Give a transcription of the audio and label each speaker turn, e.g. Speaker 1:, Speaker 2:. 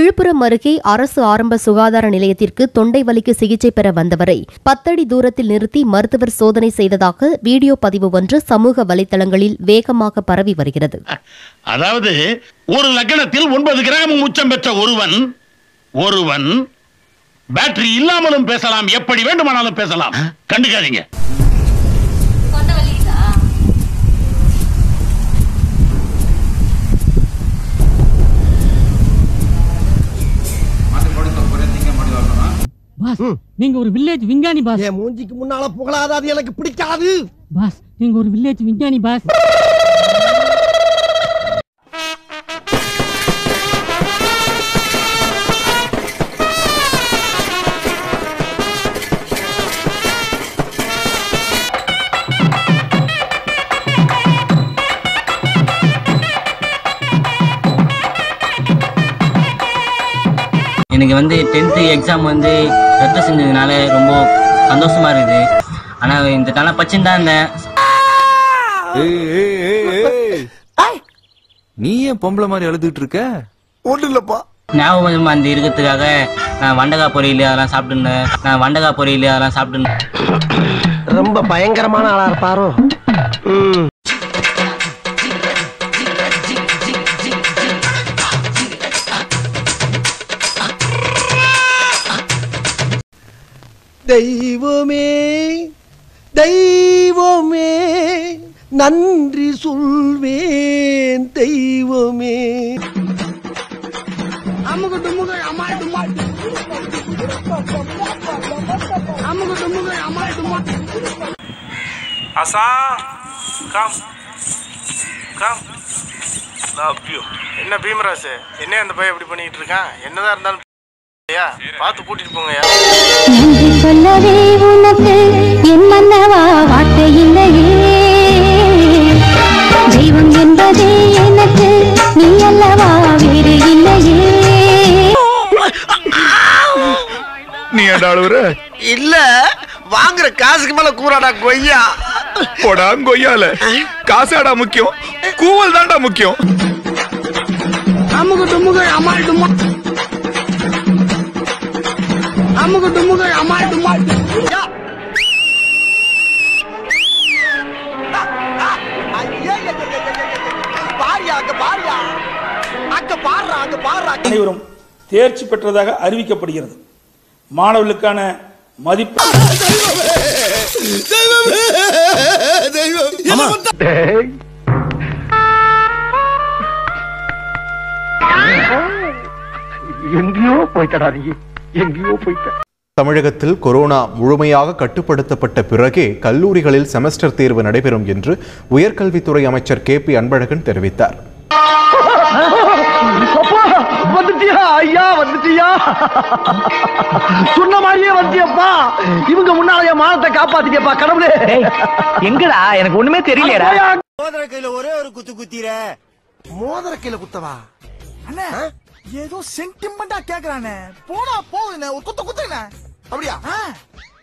Speaker 1: விழுப்புரம் அருகே அரசு ஆரம்ப சுகாதார நிலையத்திற்கு தொண்டை வலிக்கு சிகிச்சை பெற வந்தவரை பத்தடி தூரத்தில் நிறுத்தி மருத்துவர் சோதனை செய்ததாக வீடியோ பதிவு ஒன்று சமூக வலைதளங்களில் வேகமாக பரவி வருகிறது
Speaker 2: அதாவது ஒரு லக்னத்தில் ஒன்பது கிராம் உச்சம் பெற்ற ஒருவன் ஒருவன் பேட்டரி இல்லாமலும் பேசலாம் எப்படி வேண்டுமானாலும் பேசலாம் கண்டுக்காதீங்க
Speaker 3: பாஸ் நீங்க ஒரு வில்லேஜ் விஞ்ஞானி பாஸ்
Speaker 4: என் மூஞ்சிக்கு முன்னால புகழாத அது எனக்கு பிடிக்காது
Speaker 3: பாஸ் நீங்க ஒரு வில்லேஜ் விஞ்ஞானி பாஸ்
Speaker 5: எனக்கு வந்து டென்த்து எக்ஸாம் வந்து ரத்து செஞ்சதுனால ரொம்ப சந்தோஷமா இருக்குது ஆனால் இந்த நல்லா பச்சுன்னு தான் இருந்தேன்
Speaker 6: நீ ஏன் பொம்பளை மாதிரி அழுதுட்டு இருக்க
Speaker 4: ஒண்ணு இல்லப்பா
Speaker 5: ஞாபகம் அந்த இருக்கிறதுக்காக நான் வண்டகா பொரியல் அதெல்லாம் சாப்பிட்டுருந்தேன் நான் வண்டகா பொரியல் அதெல்லாம் சாப்பிட்டுருந்தேன்
Speaker 4: ரொம்ப பயங்கரமான ஆளா இருப்பாரோ ம். தெய்வமே தெய்வமே நன்றி சொல்வேன் தெய்வமே
Speaker 7: அசா கம் கம் லவ் யூ என்ன பீமராசு என்ன அந்த பையன் இப்படி பண்ணிட்டு இருக்கான் என்னதான் இருந்தாலும் ஐயா பார்த்து கூட்டிட்டு போங்கய்யா
Speaker 8: நன்றி சொல்லவே உனக்கு என் மன்னவா வார்த்தை இல்லையே தெய்வம் என்பதே எனக்கு நீ அல்லவா வேறு இல்லையே
Speaker 6: நீ ஏன்டா அழுவுற
Speaker 4: இல்ல வாங்குற காசுக்கு மேல கூறாடா கொய்யா
Speaker 6: போடா கொய்யால காசாடா முக்கியம் கூவல் தான்டா முக்கியம்
Speaker 4: பாரியா அங்க பாரியா அங்க பாடுறா அங்க பாடுறா
Speaker 9: அனைவரும் தேர்ச்சி பெற்றதாக அறிவிக்கப்படுகிறது மாணவர்களுக்கான மதிப்பு
Speaker 4: எங்கேயோ போயிட்டடா நீ எங்கேயோ போயிட்ட
Speaker 10: தமிழகத்தில் கொரோனா முழுமையாக கட்டுப்படுத்தப்பட்ட பிறகே கல்லூரிகளில் செமஸ்டர் தேர்வு நடைபெறும் என்று உயர்கல்வித்துறை அமைச்சர் கே பி அன்பழகன் தெரிவித்தார்
Speaker 4: வந்துட்டியா ஐயா வந்துட்டியா சொன்ன மாதிரியே வந்துட்டியப்பா இவங்க முன்னால என் மானத்தை காப்பாத்திட்டியப்பா கடவுளே
Speaker 5: எங்கடா எனக்கு ஒண்ணுமே தெரியலடா
Speaker 4: மோதிர கையில ஒரே ஒரு குத்து குத்திர மோதிர கையில குத்தவா
Speaker 11: அண்ணே ஏதோ சென்டிமெண்டா கேக்குறானே போனா போகுதுண்ணே ஒரு குத்த குத்துண்ணே அப்படியா